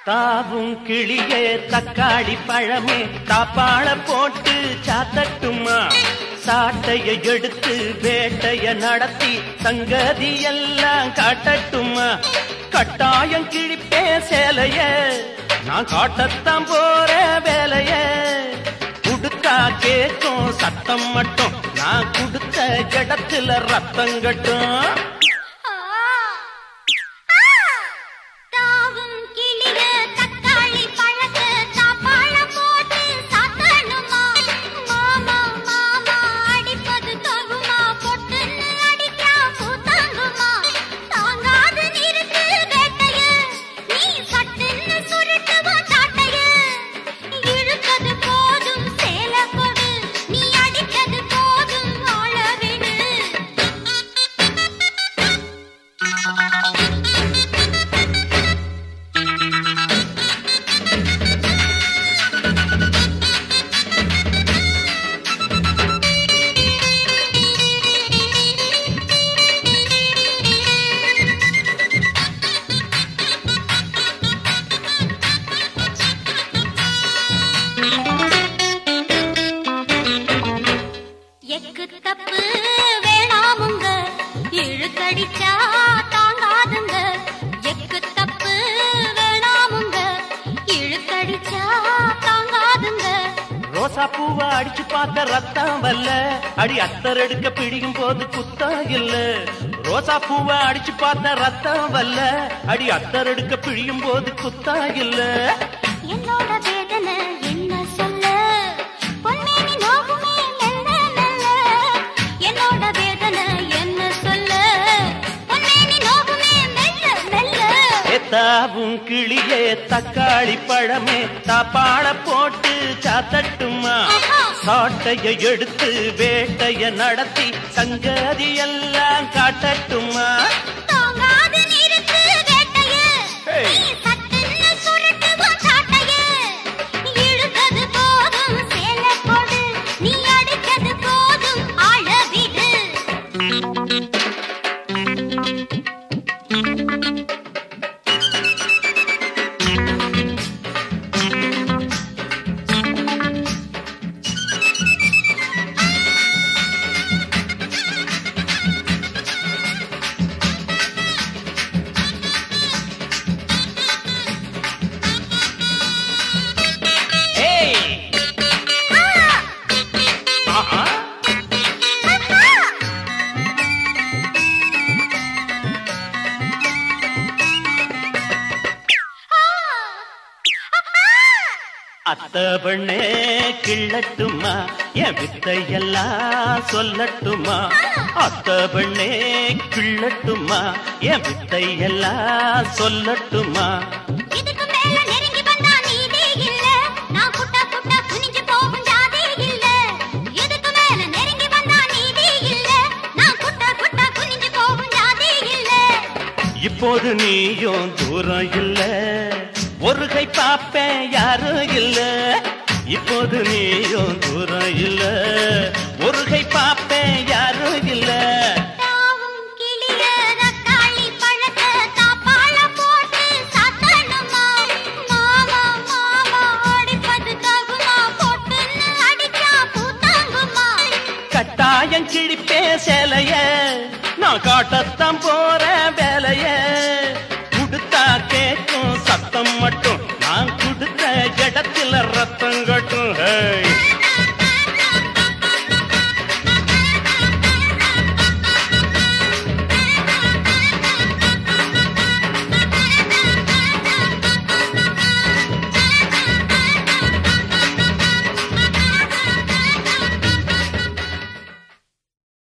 தாவும் கிளியே தக்காளி பழமே தாப்பாள போட்டு சாத்தட்டுமா சாட்டைய எடுத்து வேட்டைய நடத்தி சங்கதி எல்லாம் காட்டட்டுமா கட்டாயம் கிழிப்பே சேலைய நான் காட்டத்தான் போற வேலைய குடுத்தா கேட்கும் சத்தம் மட்டும் நான் குடுத்த இடத்துல ரத்தம் கட்டும் தாவும் கிளிய தக்காளி பழத்து தாப்பாள போட்டு சாத்தணுமா மாமா மாமா அடிப்பது தகுமா பொட்டுன்னு அடிக்கா பூத்தாங்குமா தாங்காது நிறுத்து வேட்டைய நீ சட்டுன்னு சுருட்டுவா சாட்டைய இழுத்தது போதும் சேல கொடு நீ அடித்தது போதும் ஆள விடு எக்கு தப்பு வேணாமுங்க இழுக்கடிச்சா தாங்காதுங்க எக்கு தப்பு வேணாமுங்க இழுக்கடிச்சா தாங்காதுங்க ரோசா பூவை அடிச்சு பார்த்த ரத்தம் வல்ல அடி அத்தர் எடுக்க பிடிக்கும் போது குத்தம் இல்ல ரோசா பூவை அடிச்சு பார்த்த ரத்தம் வல்ல அடி அத்தர் எடுக்க பிழியும் போது குத்தம் இல்ல என்னோட வேதனை என்ன சொல்ல பொன்னேனி நோகுமே மெல்ல மெல்ல என்னோட வேதனை என்ன சொல்ல பொன்னேனி நோகுமே மெல்ல மெல்ல எத்தாவும் கிளியே தக்காளி பழமே தாப்பாள போட்டு சாத்தட்டுமா ஆஹா. சாட்டைய எடுத்து வேட்டைய நடத்தி சங்கதி எல்லாம் காட்டட்டுமா தாங்காது நிறுத்து வேட்டைய Hey. நீ சட்டுன்னு சுருட்டுவா சாட்டைய இழுத்தது போதும் சேல கொடு நீ அடித்தது போதும் ஆள விடு ஏய் ஆஹா அத்த பெண்ணே கிள்ளட்டுமா என் வித்தையெல்லாம் சொல்லட்டுமா அத்த பெண்ணே கிள்ளட்டுமா என் வித்தையெல்லாம் சொல்லட்டுமா இதுக்கு மேல நெருங்கி வந்தா நீதி இல்ல நான் குட்ட குட்ட குனிஞ்சு போகும் ஜாதி இல்ல இதுக்கு மேல நெருங்கி வந்தா நீதி இல்ல நான் குட்ட குட்ட குனிஞ்சு போகும் ஜாதி இல்ல இப்போது நீயும் தூரம் இல்ல ஒரு கை பாப்பேன் யாரும் இல்ல இப்போது நீயும் தூரம் இல்ல ஒரு கை பாப்பேன் யாரும் இல்ல தாவும் கிளிய தக்காளி பழத்தை தாப்பாள போட்டு சாத்தணுமா மாமா மாமா அடிப்பது தகுமா பொட்டுன்னு அடிச்சா பூத்தாங்குமா கட்டாயம் கிழிப்பே சேலைய நான் காட்டத்தான் போற வேலைய குடுத்தா கேட்கும் சத்தம் மட்டும்